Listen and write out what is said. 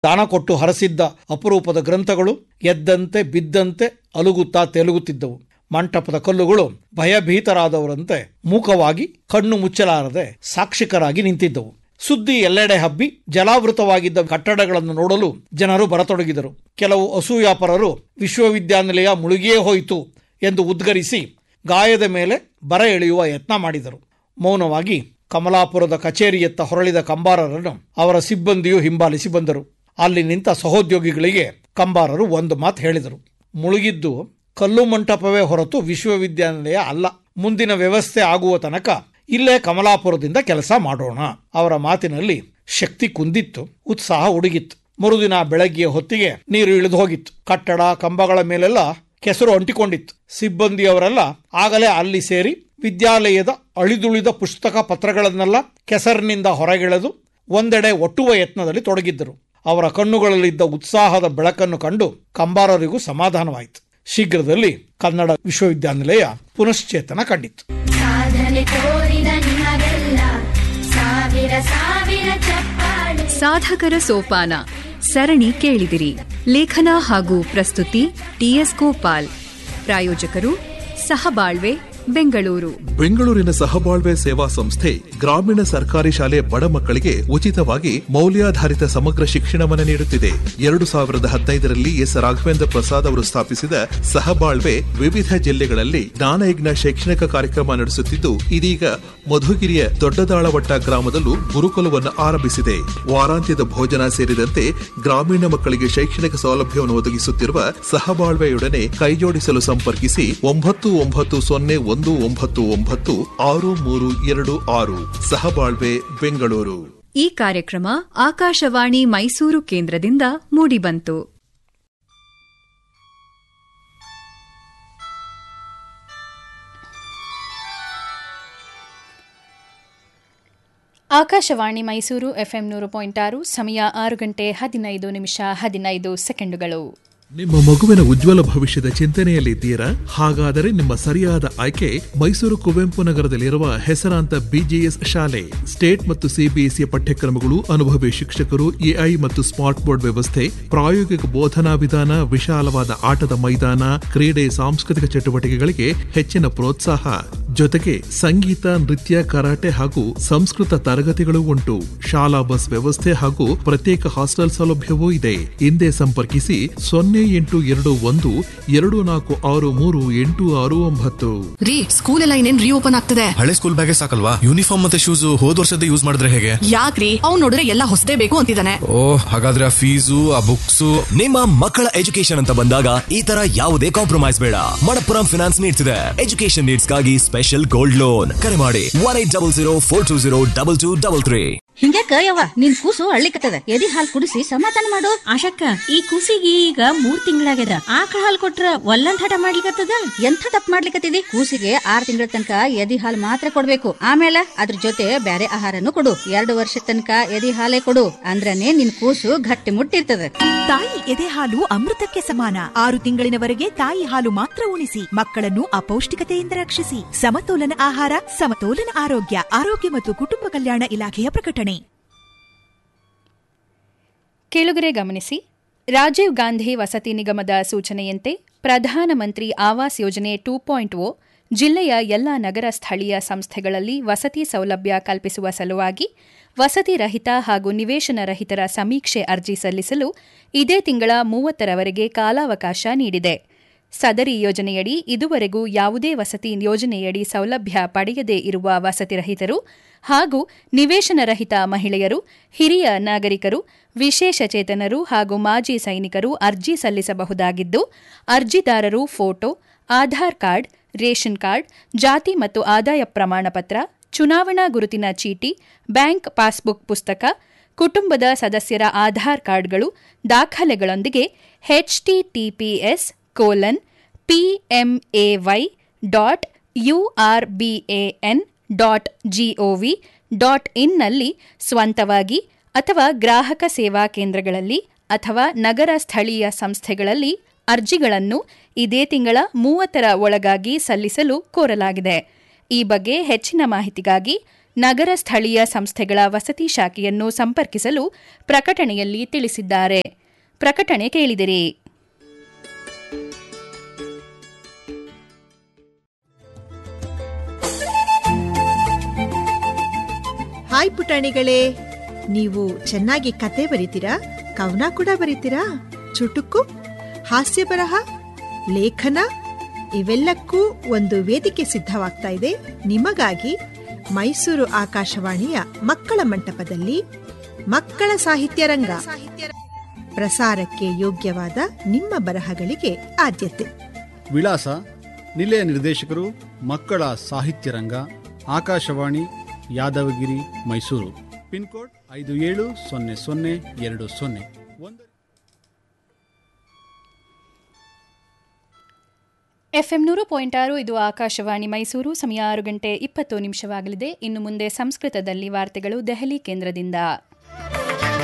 ದಾನ ಕೊಟ್ಟು ಹರಸಿದ್ದ ಅಪರೂಪದ ಗ್ರಂಥಗಳು ಎದ್ದಂತೆ ಬಿದ್ದಂತೆ ಅಲುಗುತ್ತಾ ತೆಲುಗುತ್ತಿದ್ದವು ಮಂಟಪದ ಕಲ್ಲುಗಳು ಭಯಭೀತರಾದವರಂತೆ ಮೂಕವಾಗಿ ಕಣ್ಣು ಮುಚ್ಚಲಾರದೆ ಸಾಕ್ಷಿಕರಾಗಿ ನಿಂತಿದ್ದವು ಸುದ್ದಿ ಎಲ್ಲೆಡೆ ಹಬ್ಬಿ ಜಲಾವೃತವಾಗಿದ್ದ ಕಟ್ಟಡಗಳನ್ನು ನೋಡಲು ಜನರು ಬರತೊಡಗಿದರು ಕೆಲವು ಅಸೂಯಾಪರರು ವಿಶ್ವವಿದ್ಯಾನಿಲಯ ಮುಳುಗಿಯೇ ಹೋಯಿತು ಎಂದು ಉದ್ಗರಿಸಿ ಗಾಯದ ಮೇಲೆ ಬರ ಎಳೆಯುವ ಯತ್ನ ಮಾಡಿದರು ಮೌನವಾಗಿ ಕಮಲಾಪುರದ ಕಚೇರಿಯತ್ತ ಹೊರಳಿದ ಕಂಬಾರರನ್ನು ಅವರ ಸಿಬ್ಬಂದಿಯು ಹಿಂಬಾಲಿಸಿ ಬಂದರು ಅಲ್ಲಿ ನಿಂತ ಸಹೋದ್ಯೋಗಿಗಳಿಗೆ ಕಂಬಾರರು ಒಂದು ಮಾತು ಹೇಳಿದರು ಮುಳುಗಿದ್ದು ಕಲ್ಲು ಮಂಟಪವೇ ಹೊರತು ವಿಶ್ವವಿದ್ಯಾನಿಲಯ ಅಲ್ಲ ಮುಂದಿನ ವ್ಯವಸ್ಥೆ ಆಗುವ ತನಕ ಇಲ್ಲೇ ಕಮಲಾಪುರದಿಂದ ಕೆಲಸ ಮಾಡೋಣ ಅವರ ಮಾತಿನಲ್ಲಿ ಶಕ್ತಿ ಕುಂದಿತ್ತು ಉತ್ಸಾಹ ಉಡುಗಿತ್ತು ಮರುದಿನ ಬೆಳಗ್ಗೆಯ ಹೊತ್ತಿಗೆ ನೀರು ಇಳಿದು ಹೋಗಿತ್ತು ಕಟ್ಟಡ ಕಂಬಗಳ ಮೇಲೆಲ್ಲ ಕೆಸರು ಅಂಟಿಕೊಂಡಿತ್ತು ಸಿಬ್ಬಂದಿಯವರೆಲ್ಲ ಆಗಲೇ ಅಲ್ಲಿ ಸೇರಿ ವಿದ್ಯಾಲಯದ ಅಳಿದುಳಿದ ಪುಸ್ತಕ ಪತ್ರಗಳನ್ನೆಲ್ಲ ಕೆಸರಿನಿಂದ ಹೊರಗೆಳೆದು ಒಂದೆಡೆ ಒಟ್ಟುವ ಯತ್ನದಲ್ಲಿ ತೊಡಗಿದ್ದರು ಅವರ ಕಣ್ಣುಗಳಲ್ಲಿದ್ದ ಉತ್ಸಾಹದ ಬೆಳಕನ್ನು ಕಂಡು ಕಂಬಾರರಿಗೂ ಸಮಾಧಾನವಾಯಿತು ಶೀಘ್ರದಲ್ಲಿ ಕನ್ನಡ ವಿಶ್ವವಿದ್ಯಾನಿಲಯ ಪುನಶ್ಚೇತನ ಕಂಡಿತು ಸಾಧನೆ ತೋರಿದ ನಿಮಗೆಲ್ಲ ಸಾವಿರ ಸಾವಿರ ಚಪ್ಪಾಳೆ ಸಾಧಕರ ಸೋಪಾನ ಸರಣಿ ಕೇಳಿದಿರಿ ಲೇಖನ ಹಾಗೂ ಪ್ರಸ್ತುತಿ ಟಿಎಸ್ ಗೋಪಾಲ್ ಪ್ರಾಯೋಜಕರು ಸಹಬಾಳ್ವೆ ಬೆಂಗಳೂರು ಬೆಂಗಳೂರಿನ ಸಹಬಾಳ್ವೆ ಸೇವಾ ಸಂಸ್ಥೆ ಗ್ರಾಮೀಣ ಸರ್ಕಾರಿ ಶಾಲೆ ಬಡ ಮಕ್ಕಳಿಗೆ ಉಚಿತವಾಗಿ ಮೌಲ್ಯಾಧಾರಿತ ಸಮಗ್ರ ಶಿಕ್ಷಣವನ್ನು ನೀಡುತ್ತಿದೆ ಎರಡು ಸಾವಿರದ ಹದಿನೈದರಲ್ಲಿ ಎಸ್ ರಾಘವೇಂದ್ರ ಪ್ರಸಾದ್ ಅವರು ಸ್ಥಾಪಿಸಿದ ಸಹಬಾಳ್ವೆ ವಿವಿಧ ಜಿಲ್ಲೆಗಳಲ್ಲಿ ಜ್ಞಾನಯಜ್ಞ ಶೈಕ್ಷಣಿಕ ಕಾರ್ಯಕ್ರಮ ನಡೆಸುತ್ತಿದ್ದು ಇದೀಗ ಮಧುಗಿರಿಯ ದೊಡ್ಡದಾಳವಟ್ಟ ಗ್ರಾಮದಲ್ಲೂ ಗುರುಕುಲವನ್ನು ಆರಂಭಿಸಿದೆ ವಾರಾಂತ್ಯದ ಭೋಜನ ಸೇರಿದಂತೆ ಗ್ರಾಮೀಣ ಮಕ್ಕಳಿಗೆ ಶೈಕ್ಷಣಿಕ ಸೌಲಭ್ಯವನ್ನು ಒದಗಿಸುತ್ತಿರುವ ಸಹಬಾಳ್ವೆಯೊಡನೆ ಕೈಜೋಡಿಸಲು ಸಂಪರ್ಕಿಸಿ ಒಂಬತ್ತು ಒಂಬತ್ತು ಸೊನ್ನೆ ಒಂದು ಒಂಬತ್ತು ಒಂಬತ್ತು ಆರು ಮೂರು ಎರಡು ಆರು ಸಹಬಾಳ್ವೆ ಬೆಂಗಳೂರು ಈ ಕಾರ್ಯಕ್ರಮ ಆಕಾಶವಾಣಿ ಮೈಸೂರು ಕೇಂದ್ರದಿಂದ ಮೂಡಿಬಂತು ಆಕಾಶವಾಣಿ ಮೈಸೂರು ಎಫ್ಎಂ ನೂರು ಪಾಯಿಂಟ್ ಆರು ಸಮಯ ಆರು ಗಂಟೆ ಹದಿನೈದು ನಿಮಿಷ ಹದಿನೈದು ಸೆಕೆಂಡುಗಳು ನಿಮ್ಮ ಮಗುವಿನ ಉಜ್ವಲ ಭವಿಷ್ಯದ ಚಿಂತನೆಯಲ್ಲಿದ್ದೀರಾ ಹಾಗಾದರೆ ನಿಮ್ಮ ಸರಿಯಾದ ಆಯ್ಕೆ ಮೈಸೂರು ಕುವೆಂಪು ನಗರದಲ್ಲಿರುವ ಹೆಸರಾಂತ ಬಿಜಿಎಸ್ ಶಾಲೆ ಸ್ಟೇಟ್ ಮತ್ತು ಸಿಬಿಎಸ್ಇ ಪಠ್ಯಕ್ರಮಗಳು ಅನುಭವಿ ಶಿಕ್ಷಕರು ಎಐ ಮತ್ತು ಸ್ಮಾರ್ಟ್ ಬೋರ್ಡ್ ವ್ಯವಸ್ಥೆ ಪ್ರಾಯೋಗಿಕ ಬೋಧನಾ ವಿಧಾನ ವಿಶಾಲವಾದ ಆಟದ ಮೈದಾನ ಕ್ರೀಡೆ ಸಾಂಸ್ಕೃತಿಕ ಚಟುವಟಿಕೆಗಳಿಗೆ ಹೆಚ್ಚಿನ ಪ್ರೋತ್ಸಾಹ ಜೊತೆಗೆ ಸಂಗೀತ ನೃತ್ಯ ಕರಾಟೆ ಹಾಗೂ ಸಂಸ್ಕೃತ ತರಗತಿಗಳು ಉಂಟು ಶಾಲಾ ಬಸ್ ವ್ಯವಸ್ಥೆ ಹಾಗೂ ಪ್ರತ್ಯೇಕ ಹಾಸ್ಟೆಲ್ ಸೌಲಭ್ಯವೂ ಇದೆ ಹಿಂದೆ ಸಂಪರ್ಕಿಸಿ ಸೊನ್ನೆ ಎಂಟು ಎರಡು ಒಂದು ಎರಡು ನಾಲ್ಕು ಆರು ಮೂರು ಎಂಟು ಆರು ಒಂಬತ್ತು ರೀ ಸ್ಕೂಲ್ ಎಲ್ಲ ಇನ್ನೇನ್ ರೀಓಪನ್ ಆಗ್ತದೆ ಹಳೆ ಸ್ಕೂಲ್ ಬ್ಯಾಗೇ ಸಾಕಲ್ವಾ ಯೂನಿಫಾರ್ಮ್ ಮತ್ತೆ ಶೂಸ್ ಹೋದ್ ವರ್ಷದ ಯೂಸ್ ಮಾಡಿದ್ರೆ ಹೇಗೆ ಯಾಕ್ರಿ ಅವ್ನ್ ನೋಡಿದ್ರೆ ಎಲ್ಲ ಹೊಸದೇ ಬೇಕು ಅಂತಿದ್ದಾನೆ ಓ ಹಾಗಾದ್ರೆ ಆ ಫೀಸು ಆ ಬುಕ್ಸ್ ನಿಮ್ಮ ಮಕ್ಕಳ ಎಜುಕೇಶನ್ ಅಂತ ಬಂದಾಗ ಈ ತರ ಯಾವುದೇ ಕಾಂಪ್ರಮೈಸ್ ಬೇಡ ಮಣಪ್ಪುರಂ ಫಿನಾನ್ಸ್ ನೀಡ್ಸ್ ಇದೆ ಎಜುಕೇಶನ್ ನೀಡ್ಸ್ ಗಾಗಿ ಸ್ಪೆಷಲ್ ಗೋಲ್ಡ್ ಲೋನ್ ಕರೆ ಮಾಡಿ one eight double zero four two zero double two double three ಹಿಂಗ್ಯಾಕ ಯವ್ವ ನಿನ್ ಕೂಸು ಅಳ್ಳಿಕತ್ತದ ಎದಿ ಹಾಲ್ ಕುಡಿಸಿ ಸಮಾಧಾನ ಮಾಡು ಆಶಕ್ಕ ಈ ಕೂಸಿಗೆ ಈಗ ಮೂರ್ ತಿಂಗಳಾಗ್ಯದ ಆಕಳ ಹಾಲ್ ಕೊಟ್ರ ಒಲ್ಲಂದ್ ಹಠ ಮಾಡ್ಲಿಕತ್ತದ ಎಂಥ ತಪ್ಪು ಮಾಡ್ಲಿಕತ್ತಿದಿ ಕೂಸಿಗೆ ಆರ್ ತಿಂಗಳ ತನಕ ಎದಿ ಹಾಲ್ ಮಾತ್ರ ಕೊಡ್ಬೇಕು ಆಮೇಲೆ ಅದ್ರ ಜೊತೆ ಬ್ಯಾರೆ ಆಹಾರನು ಕೊಡು ಎರಡು ವರ್ಷ ತನಕ ಎದಿ ಹಾಲೇ ಕೊಡು ಅಂದ್ರನೇ ನಿನ್ ಕೂಸು ಗಟ್ಟಿ ಮುಟ್ಟಿರ್ತದ ತಾಯಿ ಎದೆ ಹಾಲು ಅಮೃತಕ್ಕೆ ಸಮಾನ ಆರು ತಿಂಗಳಿನವರೆಗೆ ತಾಯಿ ಹಾಲು ಮಾತ್ರ ಉಣಿಸಿ ಮಕ್ಕಳನ್ನು ಅಪೌಷ್ಟಿಕತೆಯಿಂದ ರಕ್ಷಿಸಿ ಸಮತೋಲನ ಆಹಾರ ಸಮತೋಲನ ಆರೋಗ್ಯ ಆರೋಗ್ಯ ಮತ್ತು ಕುಟುಂಬ ಕಲ್ಯಾಣ ಇಲಾಖೆಯ ಪ್ರಕಟಣೆ ಕೇಳುಗರೆ ಗಮನಿಸಿ ರಾಜೀವ್ ಗಾಂಧಿ ವಸತಿ ನಿಗಮದ ಸೂಚನೆಯಂತೆ ಪ್ರಧಾನಮಂತ್ರಿ ಆವಾಸ್ ಯೋಜನೆ ಟೂ ಪಾಯಿಂಟ್ ಓ ಜಿಲ್ಲೆಯ ಎಲ್ಲ ನಗರ ಸ್ಥಳೀಯ ಸಂಸ್ಥೆಗಳಲ್ಲಿ ವಸತಿ ಸೌಲಭ್ಯ ಕಲ್ಪಿಸುವ ಸಲುವಾಗಿ ವಸತಿ ರಹಿತ ಹಾಗೂ ನಿವೇಶನ ರಹಿತರ ಸಮೀಕ್ಷೆ ಅರ್ಜಿ ಸಲ್ಲಿಸಲು ಇದೇ ತಿಂಗಳ ಮೂವತ್ತರವರೆಗೆ ಕಾಲಾವಕಾಶ ನೀಡಿದೆ ಸದರಿ ಯೋಜನೆಯಡಿ ಇದುವರೆಗೂ ಯಾವುದೇ ವಸತಿ ಯೋಜನೆಯಡಿ ಸೌಲಭ್ಯ ಪಡೆಯದೇ ಇರುವ ವಸತಿ ರಹಿತರು ಹಾಗೂ ನಿವೇಶನ ರಹಿತ ಮಹಿಳೆಯರು ಹಿರಿಯ ನಾಗರಿಕರು ವಿಶೇಷಚೇತನರು ಹಾಗೂ ಮಾಜಿ ಸೈನಿಕರು ಅರ್ಜಿ ಸಲ್ಲಿಸಬಹುದಾಗಿದ್ದು ಅರ್ಜಿದಾರರು photo Aadhaar card ration card ಜಾತಿ ಮತ್ತು ಆದಾಯ ಪ್ರಮಾಣಪತ್ರ ಚುನಾವಣಾ ಗುರುತಿನ ಚೀಟಿ ಬ್ಯಾಂಕ್ ಪಾಸ್ಬುಕ್ ಪುಸ್ತಕ ಕುಟುಂಬದ ಸದಸ್ಯರ ಆಧಾರ್ ಕಾರ್ಡ್ಗಳು ದಾಖಲೆಗಳೊಂದಿಗೆ HTTPS colon PMAY dot URBAN dot GOV dot ಇನ್ನಲ್ಲಿ ಸ್ವಂತವಾಗಿ ಅಥವಾ ಗ್ರಾಹಕ ಸೇವಾ ಕೇಂದ್ರಗಳಲ್ಲಿ ಅಥವಾ ನಗರ ಸ್ಥಳೀಯ ಸಂಸ್ಥೆಗಳಲ್ಲಿ ಅರ್ಜಿಗಳನ್ನು ಇದೇ ತಿಂಗಳ ಮೂವತ್ತರ ಒಳಗಾಗಿ ಸಲ್ಲಿಸಲು ಕೋರಲಾಗಿದೆ ಈ ಬಗ್ಗೆ ಹೆಚ್ಚಿನ ಮಾಹಿತಿಗಾಗಿ ನಗರ ಸ್ಥಳೀಯ ಸಂಸ್ಥೆಗಳ ವಸತಿ ಶಾಖೆಯನ್ನು ಸಂಪರ್ಕಿಸಲು ಪ್ರಕಟಣೆಯಲ್ಲಿ ತಿಳಿಸಿದ್ದಾರೆ ಪ್ರಕಟಣೆ ಕೇಳಿದಿರಿ ಹಾಯ್ ಪುಟಾಣಿಗಳೇ ನೀವು ಚೆನ್ನಾಗಿ ಕತೆ ಬರೀತೀರಾ ಕವನ ಕೂಡ ಬರೀತೀರಾ ಚುಟುಕು ಹಾಸ್ಯ ಬರಹ ಲೇಖನ ಇವೆಲ್ಲಕ್ಕೂ ಒಂದು ವೇದಿಕೆ ಸಿದ್ಧವಾಗ್ತಾ ಇದೆ ನಿಮಗಾಗಿ ಮೈಸೂರು ಆಕಾಶವಾಣಿಯ ಮಕ್ಕಳ ಮಂಟಪದಲ್ಲಿ ಮಕ್ಕಳ ಸಾಹಿತ್ಯ ರಂಗ ಪ್ರಸಾರಕ್ಕೆ ಯೋಗ್ಯವಾದ ನಿಮ್ಮ ಬರಹಗಳಿಗೆ ಆದ್ಯತೆ ವಿಳಾಸ ನಿಲಯ ನಿರ್ದೇಶಕರು ಮಕ್ಕಳ ಸಾಹಿತ್ಯ ರಂಗ ಆಕಾಶವಾಣಿ ಯಾದವಗಿರಿ ಮೈಸೂರು ಪಿನ್ಕೋಡ್ ಐದು ಏಳು ಸೊನ್ನೆ ಸೊನ್ನೆ ಎರಡು ಸೊನ್ನೆ ಒಂದು ಎಫ್ಎಂ ನೂರು ಪಾಯಿಂಟ್ ಆರು ಇದು ಆಕಾಶವಾಣಿ ಮೈಸೂರು ಸಮಯ ಆರು ಗಂಟೆ ಇಪ್ಪತ್ತು ನಿಮಿಷವಾಗಲಿದೆ ಇನ್ನು ಮುಂದೆ ಸಂಸ್ಕೃತದಲ್ಲಿ ವಾರ್ತೆಗಳು ದೆಹಲಿ ಕೇಂದ್ರದಿಂದ